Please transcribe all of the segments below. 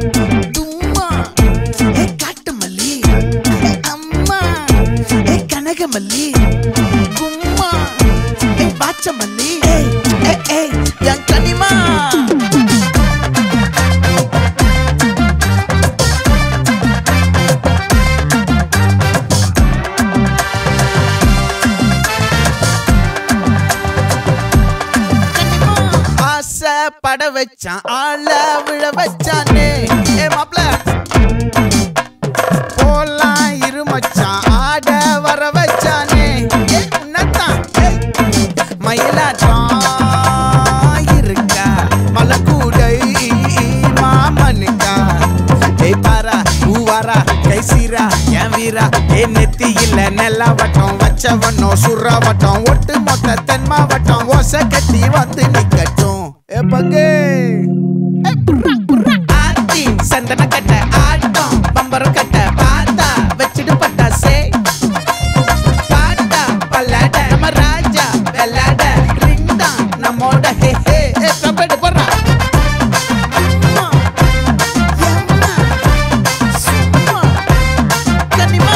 தும்மா ஏ காட்டு மல்லி ஏ அம்மா ஏ கனகமல்லி கும்மா ஏ பாச்ச மல்லி ஏய் ஏய் ஏய் என் கனிமா ஆசை பட வச்சான் ஆள விழ வச்சானே ஏ மாப்ள போலாம் இரு மச்சான் ஆட வர வச்சானே ஏ உன்னத்தான் ஏய். மயிலாட்டம் இருக்கா மலக்கூடை மாமனுக்கா ஏய் பாரா பூவாரா கை சீரா என் வீரா ஏ நெத்தி இல்ல நெல்லா வட்டம் வச்ச வண்ணம் சுறா வட்டம் ஒட்டு மொத்த தென் மாவட்டம் ஓசை கட்டி வந்து நிக்கட்டும் ஏ பங்கே ஏ புர்ரா, புர்ரா. ஆத்தி சந்தன கட்ட ஆட்டம் பம்பரம் கட்ட பாத்தா வச்சிடு பட்டாசே பாட்டா பல்லாட நம்ம ராஜா வெள்ளாட ரிங் தான் நம்மோட ஹே ஹே ஏ கபடி போடுறா அம்மா, எம்மா, சும்மா, கனிமா.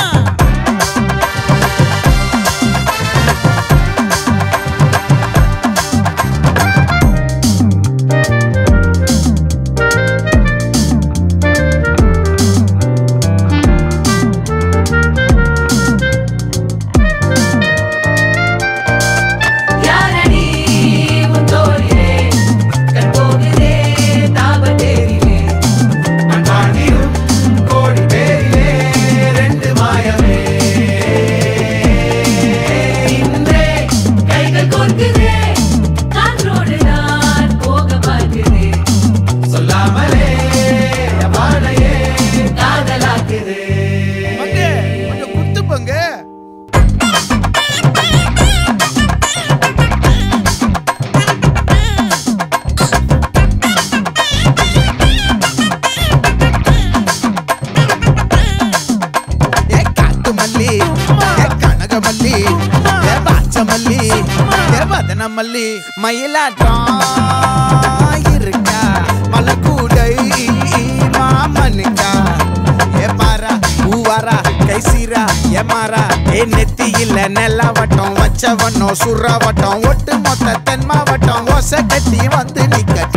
யாரடி உன் தோளிலே கண் போகுதே தாபத்தேரிலே அன்பாண்டியும் கோடி பேரிலே ரெண்டு மாயமே இன்றே கைகள் கோர்க்குதே காற்றோடு நான் போக பார்க்குதே சொல்லாமலே வாழையே காதலாக்குதே பங்கு, கொஞ்சம் குத்து பங்கு. ஏ காட்டு மல்லி ஏ கனகமல்லி ஏ பாச்சமல்லி ஏ வதன மல்லி மயிலாட்டம் இருக்கா மலக்கூடை மாமனுக்கா ஏ பாரா பூவாரா கை சீரா ஏ மாறா ஏ நெத்தி இல்ல நெல்லா வட்டம் வச்ச வண்ணம் சுறா வட்டம் ஒட்டு மொத்த தென் மாவட்டம் ஓசை கட்டி வந்து நிக்கட்டும்